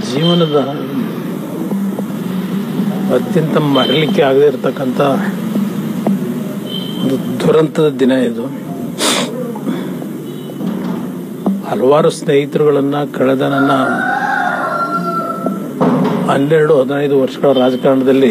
ಜೀವನದ ಅತ್ಯಂತ ಮರಲಿಕ್ಕೆ ಆಗದೇ ಇರತಕ್ಕಂಥ ಒಂದು ದುರಂತದ ದಿನ ಇದು ಹಲವಾರು ಸ್ನೇಹಿತರುಗಳನ್ನ ಕಳೆದ ನನ್ನ ಹನ್ನೆರಡು ಹದಿನೈದು ವರ್ಷಗಳ ರಾಜಕಾರಣದಲ್ಲಿ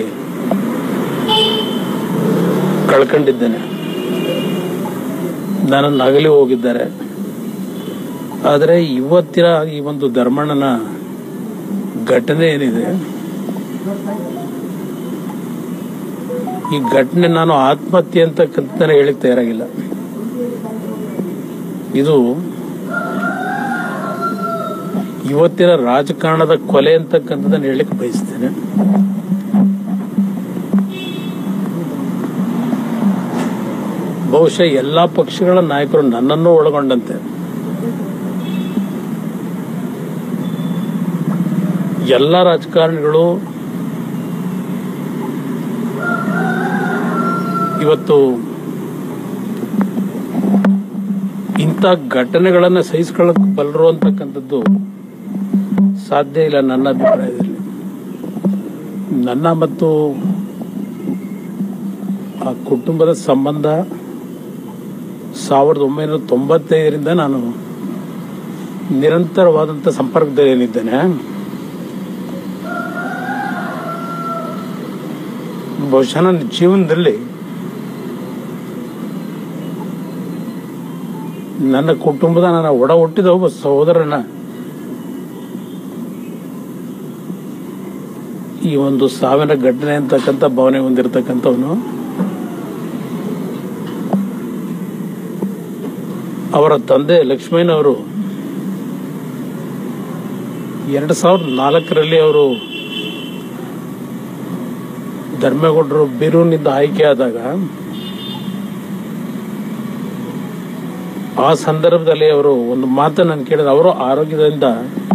ಕಳ್ಕೊಂಡಿದ್ದೇನೆ ನನ್ನನ್ನು ಅಗಲಿ ಹೋಗಿದ್ದಾರೆ ಆದರೆ ಇವತ್ತಿನ ಈ ಒಂದು ಧರ್ಮಣ್ಣನ ಘಟನೆ ಏನಿದೆ ಈ ಘಟನೆ ನಾನು ಆತ್ಮಹತ್ಯೆ ಅಂತಕ್ಕಂಥ ಹೇಳಿಕ್ ತಯಾರಾಗಿಲ್ಲ ಇದು ಇವತ್ತಿನ ರಾಜಕಾರಣದ ಕೊಲೆ ಅಂತಕ್ಕಂಥದ್ದನ್ನು ಹೇಳಲಿಕ್ಕೆ ಬಯಸ್ತೇನೆ ಬಹುಶಃ ಎಲ್ಲಾ ಪಕ್ಷಗಳ ನಾಯಕರು ನನ್ನನ್ನು ಒಳಗೊಂಡಂತೆ ಎಲ್ಲ ರಾಜಕಾರಣಿಗಳು ಇವತ್ತು ಇಂಥ ಘಟನೆಗಳನ್ನು ಸಹಿಸಿಕೊಳ್ಳಕ್ ಬಲ್ಲರು ಅಂತಕ್ಕಂಥದ್ದು ಸಾಧ್ಯ ಇಲ್ಲ ನನ್ನ ಅಭಿಪ್ರಾಯದಲ್ಲಿ ನನ್ನ ಮತ್ತು ಆ ಕುಟುಂಬದ ಸಂಬಂಧ ಸಾವಿರದ ಒಂಬೈನೂರ ತೊಂಬತ್ತೈದರಿಂದ ನಾನು ನಿರಂತರವಾದಂಥ ಸಂಪರ್ಕದಲ್ಲಿ ಏನಿದ್ದೇನೆ ಬಹುಶಃ ನನ್ನ ಜೀವನದಲ್ಲಿ ನನ್ನ ಕುಟುಂಬದ ನನ್ನ ಒಡ ಹುಟ್ಟಿದ ಒಬ್ಬ ಸಹೋದರನ ಈ ಒಂದು ಸಾವಿನ ಘಟನೆ ಅಂತಕ್ಕಂಥ ಭಾವನೆ ಹೊಂದಿರತಕ್ಕಂಥವನು ಅವರ ತಂದೆ ಲಕ್ಷ್ಮೀನವರು ಎರಡು ಸಾವಿರದ ನಾಲ್ಕರಲ್ಲಿ ಅವರು ಧರ್ಮೇಗೌಡರು ಬೀರೂರಿನಿಂದ ಆಯ್ಕೆಯಾದಾಗ ಆ ಸಂದರ್ಭದಲ್ಲಿ ಅವರು ಒಂದು ಮಾತನ್ನು ಕೇಳಿದ ಅವರು ಆರೋಗ್ಯದಿಂದ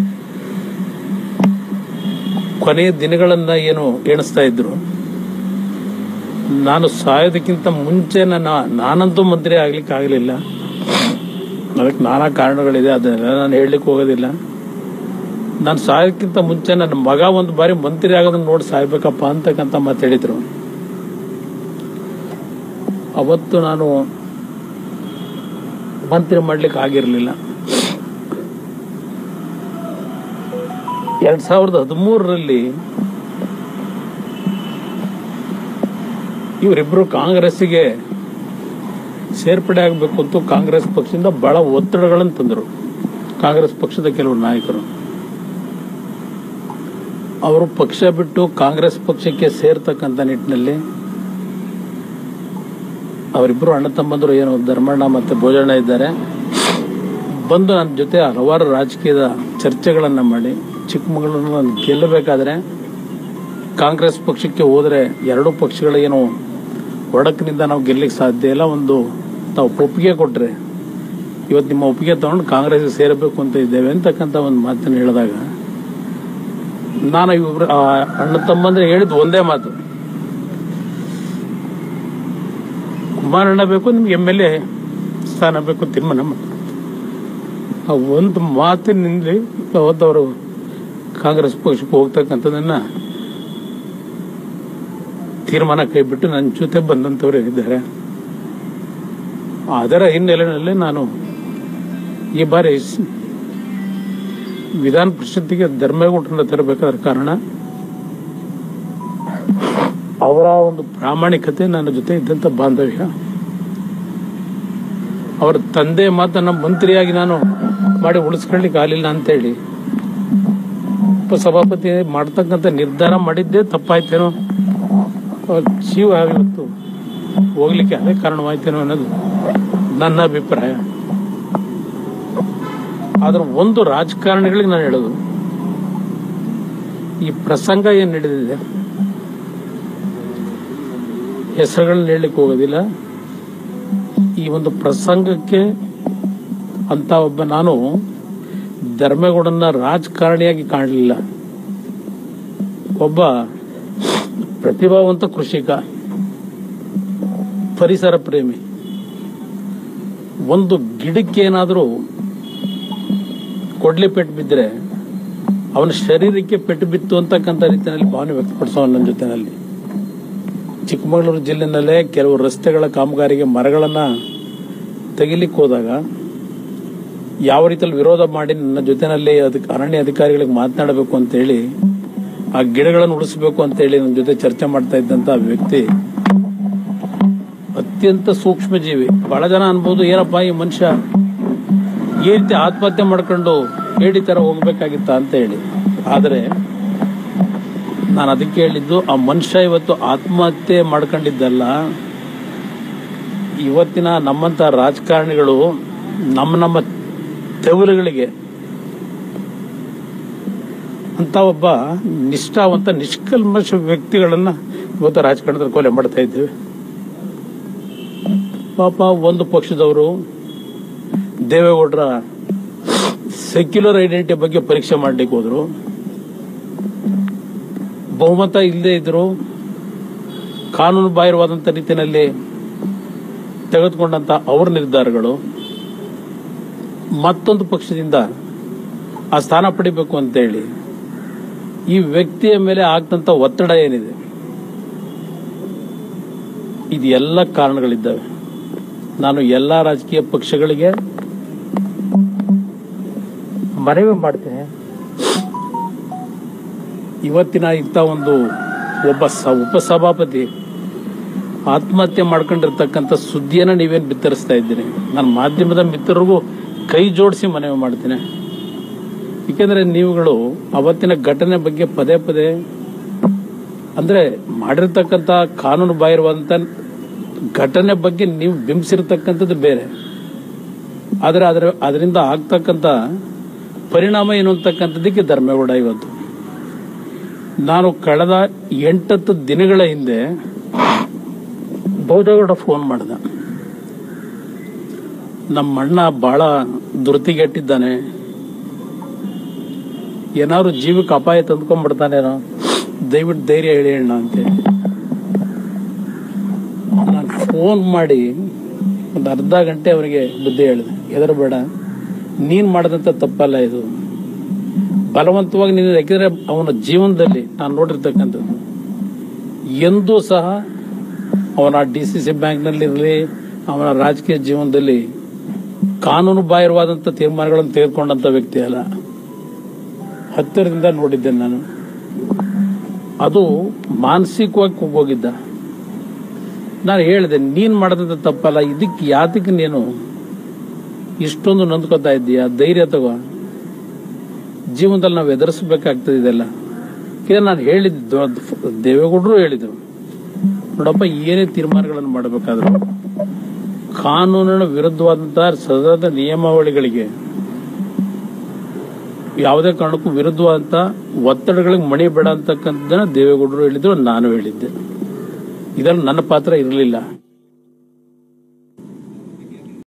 ಕೊನೆಯ ದಿನಗಳನ್ನ ಏನು ಎಣಿಸ್ತಾ ಇದ್ರು ನಾನು ಸಾಯೋದಕ್ಕಿಂತ ಮುಂಚೆ ನನ್ನ ನಾನಂತೂ ಮಂತ್ರಿ ಆಗ್ಲಿಕ್ಕೆ ಆಗಲಿಲ್ಲ ಅದಕ್ಕೆ ನಾನಾ ಕಾರಣಗಳಿದೆ ಅದನ್ನೆಲ್ಲ ನಾನು ಹೇಳಲಿಕ್ಕೆ ಹೋಗೋದಿಲ್ಲ ನಾನು ಸಾಯೋಕ್ಕಿಂತ ಮುಂಚೆ ನನ್ನ ಮಗ ಒಂದು ಬಾರಿ ಮಂತ್ರಿ ಆಗೋದನ್ನ ನೋಡಿ ಸಾಯ್ಬೇಕಪ್ಪ ಅಂತಕ್ಕಂಥ ಮಾತು ಹೇಳಿದ್ರು ಅವತ್ತು ನಾನು ಮಂತ್ರಿ ಮಾಡ್ಲಿಕ್ಕೆ ಆಗಿರಲಿಲ್ಲ ಎರಡ್ ಸಾವಿರದ ಹದಿಮೂರರಲ್ಲಿ ಇವರಿಬ್ರು ಕಾಂಗ್ರೆಸ್ಸಿಗೆ ಸೇರ್ಪಡೆ ಆಗಬೇಕು ಅಂತ ಕಾಂಗ್ರೆಸ್ ಪಕ್ಷದಿಂದ ಬಹಳ ಒತ್ತಡಗಳನ್ನು ತಂದರು ಕಾಂಗ್ರೆಸ್ ಪಕ್ಷದ ಕೆಲವು ನಾಯಕರು ಅವರು ಪಕ್ಷ ಬಿಟ್ಟು ಕಾಂಗ್ರೆಸ್ ಪಕ್ಷಕ್ಕೆ ಸೇರ್ತಕ್ಕಂಥ ನಿಟ್ಟಿನಲ್ಲಿ ಅವರಿಬ್ಬರು ಅಣ್ಣ ತಮ್ಮಂದರು ಏನು ಧರ್ಮಣ್ಣ ಮತ್ತೆ ಭೋಜಣ್ಣ ಇದ್ದಾರೆ ಬಂದು ನನ್ನ ಜೊತೆ ಹಲವಾರು ರಾಜಕೀಯದ ಚರ್ಚೆಗಳನ್ನು ಮಾಡಿ ಚಿಕ್ಕಮಗಳೂರು ನಾನು ಗೆಲ್ಲಬೇಕಾದ್ರೆ ಕಾಂಗ್ರೆಸ್ ಪಕ್ಷಕ್ಕೆ ಹೋದರೆ ಎರಡೂ ಪಕ್ಷಗಳ ಏನು ಒಡಕಿನಿಂದ ನಾವು ಗೆಲ್ಲಕ್ಕೆ ಸಾಧ್ಯ ಇಲ್ಲ ಒಂದು ತಾವು ಒಪ್ಪಿಗೆ ಕೊಟ್ಟರೆ ಇವತ್ತು ನಿಮ್ಮ ಒಪ್ಪಿಗೆ ತಗೊಂಡು ಕಾಂಗ್ರೆಸ್ಗೆ ಸೇರಬೇಕು ಅಂತ ಇದ್ದೇವೆ ಅಂತಕ್ಕಂಥ ಒಂದು ಮಾತನ್ನು ಹೇಳಿದಾಗ ನಾನು ಇವ್ರು ಆ ಅಣ್ಣ ತಮ್ಮಂದ್ರೆ ಹೇಳಿದ್ದು ಒಂದೇ ಮಾತು ಕುಮಾರಣ್ಣ ಬೇಕು ನಿಮ್ಗೆ ಎಮ್ ಎಲ್ ಎ ಸ್ಥಾನ ಬೇಕು ತೀರ್ಮಾನ ಮಾಡಿ ಆ ಒಂದು ಮಾತಿನಿಂದ ಅವತ್ತವರು ಕಾಂಗ್ರೆಸ್ ಪಕ್ಷಕ್ಕೆ ಹೋಗ್ತಕ್ಕಂಥದ್ದನ್ನ ತೀರ್ಮಾನ ಕೈ ಬಿಟ್ಟು ನನ್ನ ಜೊತೆ ಬಂದಂಥವ್ರು ಇದ್ದಾರೆ ಅದರ ಹಿನ್ನೆಲೆಯಲ್ಲಿ ನಾನು ಈ ಬಾರಿ ಸ್- ವಿಧಾನ ಪರಿಷತ್ತಿಗೆ ಧರ್ಮೇಗೌಡರನ್ನ ತರಬೇಕಾದ ಕಾರಣ ಅವರ ಒಂದು ಪ್ರಾಮಾಣಿಕತೆ ನನ್ನ ಜೊತೆ ಇದ್ದಂಥ ಬಾಂಧವ್ಯ ಅವರ ತಂದೆ ಮಾತನ್ನ ಮಂತ್ರಿಯಾಗಿ ನಾನು ಮಾಡಿ ಉಳಿಸ್ಕೊಳ್ಳಿಕ್ಕೆ ಆಗಲಿಲ್ಲ ಅಂತೇಳಿ ಉಪಸಭಾಪತಿ ಮಾಡ್ತಕ್ಕಂಥ ನಿರ್ಧಾರ ಮಾಡಿದ್ದೇ ತಪ್ಪಾಯ್ತೇನೋ ಅವ್ರ ಜೀವ ಇವತ್ತು ಹೋಗ್ಲಿಕ್ಕೆ ಅದೇ ಕಾರಣವಾಯ್ತೇನೋ ಅನ್ನೋದು ನನ್ನ ಅಭಿಪ್ರಾಯ ಆದ್ರೆ ಒಂದು ರಾಜಕಾರಣಿಗಳಿಗೆ ನಾನು ಹೇಳೋದು ಈ ಪ್ರಸಂಗ ಏನ್ ನಡೆದಿದೆ ಹೆಸರುಗಳನ್ನ ಹೇಳಲಿಕ್ಕೆ ಹೋಗೋದಿಲ್ಲ ಈ ಒಂದು ಪ್ರಸಂಗಕ್ಕೆ ಅಂತ ಒಬ್ಬ ನಾನು ಧರ್ಮೇಗೌಡನ ರಾಜಕಾರಣಿಯಾಗಿ ಕಾಣಲಿಲ್ಲ ಒಬ್ಬ ಪ್ರತಿಭಾವಂತ ಕೃಷಿಕ ಪರಿಸರ ಪ್ರೇಮಿ ಒಂದು ಗಿಡಕ್ಕೆ ಏನಾದರೂ ಕೊಡ್ಲಿ ಪೆಟ್ಟು ಬಿದ್ದರೆ ಅವನ ಶರೀರಕ್ಕೆ ಪೆಟ್ಟು ಬಿತ್ತು ಅಂತಕ್ಕಂಥ ರೀತಿಯಲ್ಲಿ ಭಾವನೆ ವ್ಯಕ್ತಪಡಿಸೋ ನನ್ನ ಜೊತೆನಲ್ಲಿ ಚಿಕ್ಕಮಗಳೂರು ಜಿಲ್ಲೆನಲ್ಲೇ ಕೆಲವು ರಸ್ತೆಗಳ ಕಾಮಗಾರಿಗೆ ಮರಗಳನ್ನ ತೆಗಿಲಿಕ್ಕೆ ಹೋದಾಗ ಯಾವ ರೀತಿಯಲ್ಲಿ ವಿರೋಧ ಮಾಡಿ ನನ್ನ ಜೊತೆನಲ್ಲಿ ಅದಕ್ಕೆ ಅರಣ್ಯ ಅಧಿಕಾರಿಗಳಿಗೆ ಮಾತನಾಡಬೇಕು ಅಂತೇಳಿ ಆ ಗಿಡಗಳನ್ನು ಉಳಿಸಬೇಕು ಅಂತೇಳಿ ನನ್ನ ಜೊತೆ ಚರ್ಚೆ ಮಾಡ್ತಾ ಇದ್ದಂತ ವ್ಯಕ್ತಿ ಅತ್ಯಂತ ಸೂಕ್ಷ್ಮ ಜೀವಿ ಬಹಳ ಜನ ಅನ್ಬೋದು ಏನಪ್ಪ ಈ ಮನುಷ್ಯ ಈ ರೀತಿ ಆತ್ಮಹತ್ಯೆ ಮಾಡ್ಕೊಂಡು ಹೇಳಿ ತರ ಹೋಗ್ಬೇಕಾಗಿತ್ತ ಅಂತ ಹೇಳಿ ಆದರೆ ನಾನು ಅದಕ್ಕೆ ಹೇಳಿದ್ದು ಆ ಮನುಷ್ಯ ಇವತ್ತು ಆತ್ಮಹತ್ಯೆ ಮಾಡ್ಕೊಂಡಿದ್ದಲ್ಲ ಇವತ್ತಿನ ನಮ್ಮಂತ ರಾಜಕಾರಣಿಗಳು ನಮ್ಮ ನಮ್ಮ ತೆವರುಗಳಿಗೆ ಅಂತ ಒಬ್ಬ ನಿಷ್ಠಾವಂತ ನಿಷ್ಕಲ್ಮಶ ವ್ಯಕ್ತಿಗಳನ್ನ ಇವತ್ತು ರಾಜಕಾರಣದಲ್ಲಿ ಕೊಲೆ ಮಾಡ್ತಾ ಇದ್ದೇವೆ ಪಾಪ ಒಂದು ಪಕ್ಷದವರು ದೇವೇಗೌಡರ ಸೆಕ್ಯುಲರ್ ಐಡೆಂಟಿಟಿ ಬಗ್ಗೆ ಪರೀಕ್ಷೆ ಮಾಡ್ಲಿಕ್ಕೆ ಹೋದ್ರು ಬಹುಮತ ಇಲ್ಲದೆ ಇದ್ರು ಕಾನೂನು ಬಾಹಿರವಾದಂತ ರೀತಿಯಲ್ಲಿ ತೆಗೆದುಕೊಂಡಂತ ಅವ್ರ ನಿರ್ಧಾರಗಳು ಮತ್ತೊಂದು ಪಕ್ಷದಿಂದ ಆ ಸ್ಥಾನ ಪಡಿಬೇಕು ಅಂತೇಳಿ ಈ ವ್ಯಕ್ತಿಯ ಮೇಲೆ ಆಗ್ತಂತ ಒತ್ತಡ ಏನಿದೆ ಇದು ಎಲ್ಲ ಕಾರಣಗಳಿದ್ದಾವೆ ನಾನು ಎಲ್ಲ ರಾಜಕೀಯ ಪಕ್ಷಗಳಿಗೆ ಮನವಿ ಮಾಡ್ತೇನೆ ಇವತ್ತಿನ ಇಂಥ ಒಂದು ಒಬ್ಬ ಸ ಉಪಸಭಾಪತಿ ಆತ್ಮಹತ್ಯೆ ಮಾಡ್ಕೊಂಡಿರ್ತಕ್ಕಂಥ ಸುದ್ದಿಯನ್ನು ನೀವೇನು ಬಿತ್ತರಿಸ್ತಾ ಇದ್ದೀರಿ ನಾನು ಮಾಧ್ಯಮದ ಮಿತ್ರರಿಗೂ ಕೈ ಜೋಡಿಸಿ ಮನವಿ ಮಾಡ್ತೇನೆ ಏಕೆಂದರೆ ನೀವುಗಳು ಅವತ್ತಿನ ಘಟನೆ ಬಗ್ಗೆ ಪದೇ ಪದೇ ಅಂದ್ರೆ ಮಾಡಿರ್ತಕ್ಕಂಥ ಕಾನೂನು ಬಾಹಿರವಾದಂಥ ಘಟನೆ ಬಗ್ಗೆ ನೀವು ಬಿಂಬಿಸಿರ್ತಕ್ಕಂಥದ್ದು ಬೇರೆ ಆದರೆ ಅದರ ಅದರಿಂದ ಆಗ್ತಕ್ಕಂಥ ಪರಿಣಾಮ ಏನು ಅಂತಕ್ಕಂಥದ್ದಕ್ಕೆ ಧರ್ಮೇಗೌಡ ಇವತ್ತು ನಾನು ಕಳೆದ ಎಂಟತ್ತು ದಿನಗಳ ಹಿಂದೆ ಬೌದೇಗೌಡ ಫೋನ್ ಮಾಡ್ದ ನಮ್ಮ ಅಣ್ಣ ಬಹಳ ಧೃತಿಗೆಟ್ಟಿದ್ದಾನೆ ಏನಾದ್ರು ಜೀವಕ್ಕೆ ಅಪಾಯ ತಂದ್ಕೊಂಡ್ಬಿಡ್ತಾನೇನೋ ದಯವಿಟ್ಟು ಧೈರ್ಯ ಹೇಳಿ ಅಣ್ಣ ಅಂತೇಳಿ ನಾನು ಫೋನ್ ಮಾಡಿ ಒಂದು ಅರ್ಧ ಗಂಟೆ ಅವರಿಗೆ ಬುದ್ಧಿ ಹೇಳಿದೆ ಹೆದರಬೇಡ ನೀನು ಮಾಡಿದಂಥ ತಪ್ಪಲ್ಲ ಇದು ಬಲವಂತವಾಗಿ ನೀನು ಯಾಕೆಂದ್ರೆ ಅವನ ಜೀವನದಲ್ಲಿ ನಾನು ನೋಡಿರ್ತಕ್ಕಂಥದ್ದು ಎಂದೂ ಸಹ ಅವನ ಡಿ ಸಿ ಸಿ ಬ್ಯಾಂಕ್ನಲ್ಲಿರಲಿ ಅವನ ರಾಜಕೀಯ ಜೀವನದಲ್ಲಿ ಕಾನೂನು ಬಾಹಿರವಾದಂಥ ತೀರ್ಮಾನಗಳನ್ನು ತೆಗೆದುಕೊಂಡಂಥ ವ್ಯಕ್ತಿ ಅಲ್ಲ ಹತ್ತಿರದಿಂದ ನೋಡಿದ್ದೆ ನಾನು ಅದು ಮಾನಸಿಕವಾಗಿ ಹೋಗಿದ್ದ ನಾನು ಹೇಳಿದೆ ನೀನು ಮಾಡಿದಂಥ ತಪ್ಪಲ್ಲ ಇದಕ್ಕೆ ಯಾತಕ್ಕೆ ನೀನು ಇಷ್ಟೊಂದು ನೊಂದ್ಕೋತಾ ಇದ್ದೀಯಾ ಧೈರ್ಯ ತಗೋ ಜೀವನದಲ್ಲಿ ನಾವು ಎದುರಿಸಬೇಕಾಗ್ತದೆ ಇದೆಲ್ಲ ಇದು ನಾನು ಹೇಳಿದ್ದು ದೇವೇಗೌಡರು ಹೇಳಿದ್ರು ನೋಡಪ್ಪ ಏನೇ ತೀರ್ಮಾನಗಳನ್ನು ಮಾಡಬೇಕಾದ್ರೂ ಕಾನೂನಿನ ವಿರುದ್ಧವಾದಂತಹ ಸದದ ನಿಯಮಾವಳಿಗಳಿಗೆ ಯಾವುದೇ ಕಾರಣಕ್ಕೂ ವಿರುದ್ಧವಾದಂತ ಒತ್ತಡಗಳಿಗೆ ಮಣಿ ಬೇಡ ಅಂತಕ್ಕಂಥದ್ದನ್ನ ದೇವೇಗೌಡರು ಹೇಳಿದ್ರು ನಾನು ಹೇಳಿದ್ದೆ ಇದರಲ್ಲಿ ನನ್ನ ಪಾತ್ರ ಇರಲಿಲ್ಲ